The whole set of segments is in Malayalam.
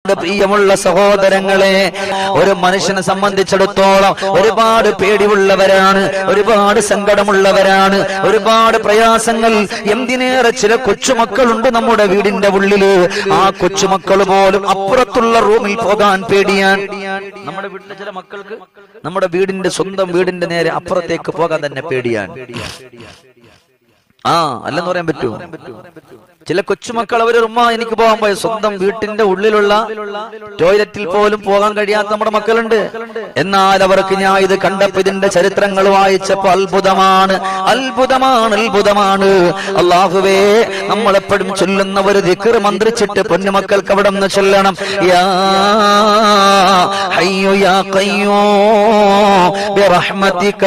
പ്രിയമുള്ള സഹോദരങ്ങളെ ഒരു മനുഷ്യനെ സംബന്ധിച്ചിടത്തോളം ഒരുപാട് പേടിയുള്ളവരാണ് ഒരുപാട് സങ്കടമുള്ളവരാണ് ഒരുപാട് പ്രയാസങ്ങൾ എന്തിനേറെ ചില കൊച്ചുമക്കളുണ്ട് നമ്മുടെ വീടിന്റെ ഉള്ളില് ആ കൊച്ചുമക്കൾ പോലും അപ്പുറത്തുള്ള റൂമിൽ പോകാൻ പേടിയാൻ നമ്മുടെ വീട്ടിലെ ചില മക്കൾക്ക് നമ്മുടെ വീടിന്റെ സ്വന്തം വീടിന്റെ നേരെ അപ്പുറത്തേക്ക് പോകാൻ തന്നെ പേടിയാൻ ആ അല്ലെന്ന് പറയാൻ പറ്റുമോ ചില കൊച്ചുമക്കൾ അവര് ഉമ്മ എനിക്ക് പോകാൻ പോയ സ്വന്തം വീട്ടിന്റെ ഉള്ളിലുള്ള ടോയ്ലറ്റിൽ പോലും പോകാൻ കഴിയാത്ത നമ്മുടെ മക്കളുണ്ട് എന്നാൽ അവർക്ക് ഞാൻ ഇത് കണ്ടപ്പോ ഇതിന്റെ ചരിത്രങ്ങൾ വായിച്ചപ്പോ അത്ഭുതമാണ് അത്ഭുതമാണ് അത്ഭുതമാണ് അള്ളാഹുവേ നമ്മളെപ്പോഴും ചൊല്ലുന്ന ഒരു ദിക്കർ മന്ത്രിച്ചിട്ട് പൊന്നുമക്കൾക്ക് അവിടെ നിന്ന് ചൊല്ലണം യാ ഹയ്യോ യാ കയ്യോ برحمتك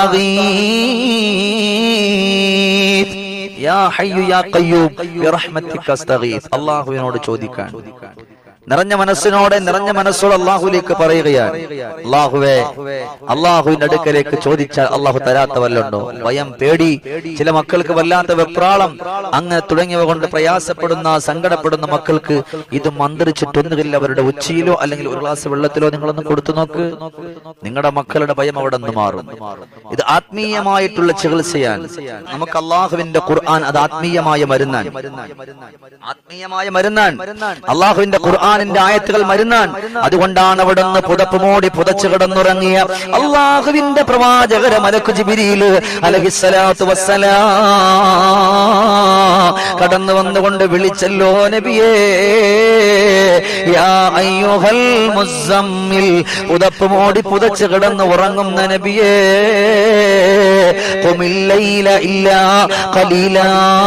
استغيث യാ ഹയ്യു യാ ഖയ്യൂം ബിറഹ്മതിക അസ്തഗീസ് അല്ലാഹുവിനോട് ചോദിക്കാൻ നിറഞ്ഞ മനസ്സിനോടെ നിറഞ്ഞ മനസ്സോടെ അള്ളാഹുലേക്ക് പറയുകയാണ് അള്ളാഹുവേ അള്ളാഹുവിന്റെ അടുക്കലേക്ക് ചോദിച്ചാൽ അള്ളാഹു തരാത്ത വല്ലുണ്ടോ ഭയം പേടി ചില മക്കൾക്ക് വല്ലാത്ത വെപ്രാളം അങ്ങ് തുടങ്ങിയവ കൊണ്ട് പ്രയാസപ്പെടുന്ന സങ്കടപ്പെടുന്ന മക്കൾക്ക് ഇത് മന്ത്രിച്ചിട്ടൊന്നുകില്ല അവരുടെ ഉച്ചയിലോ അല്ലെങ്കിൽ ഒരു ഗ്ലാസ് വെള്ളത്തിലോ നിങ്ങളൊന്ന് കൊടുത്തു നോക്ക് നിങ്ങളുടെ മക്കളുടെ ഭയം അവിടെ നിന്ന് മാറും ഇത് ആത്മീയമായിട്ടുള്ള ചികിത്സയാണ് നമുക്ക് അള്ളാഹുവിന്റെ ഖുർആൻ അത് ആത്മീയമായ മരുന്നാൻ ആത്മീയമായ മരുന്നാൻ അള്ളാഹുവിന്റെ ഖുർആാനിന്റെ ആയത്തുകൾ മരുന്നാൻ അതുകൊണ്ടാണ് അവിടെ നിന്ന് പുതപ്പ് മൂടി പുതച്ചു കിടന്നുറങ്ങിയ അള്ളാഹുവിന്റെ പ്രവാചകര മലക്കു ജിബിരിയിൽ അലഹിസ്സലാത്തു വസ്സലാ കടന്നു വന്നുകൊണ്ട് വിളിച്ചല്ലോ നബിയേ യാ അയ്യുഹൽ മുസമ്മിൽ പുതപ്പ് മൂടി പുതച്ചു കിടന്ന് ഉറങ്ങുന്ന നബിയേ ഖുമില്ലൈല ഇല്ലാ ഖലീലാ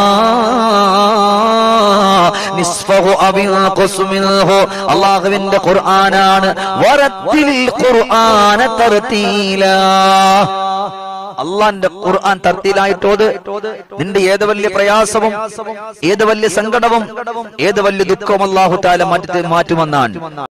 നിസ്ഫഹു അബി ഖുസ് മിൻഹു അല്ലാഹുവിന്റെ ഖുർആനാണ് വറത്തിൽ ഖുർആന തർതീലാ അള്ളാന്റെ ഖുർആൻ തർത്തിയിലായിട്ടോത് നിന്റെ ഏത് വലിയ പ്രയാസവും ഏത് വലിയ സങ്കടവും ഏത് വലിയ ദുഃഖവും അള്ളാഹു താല മാറ്റി മാറ്റുമെന്നാണ്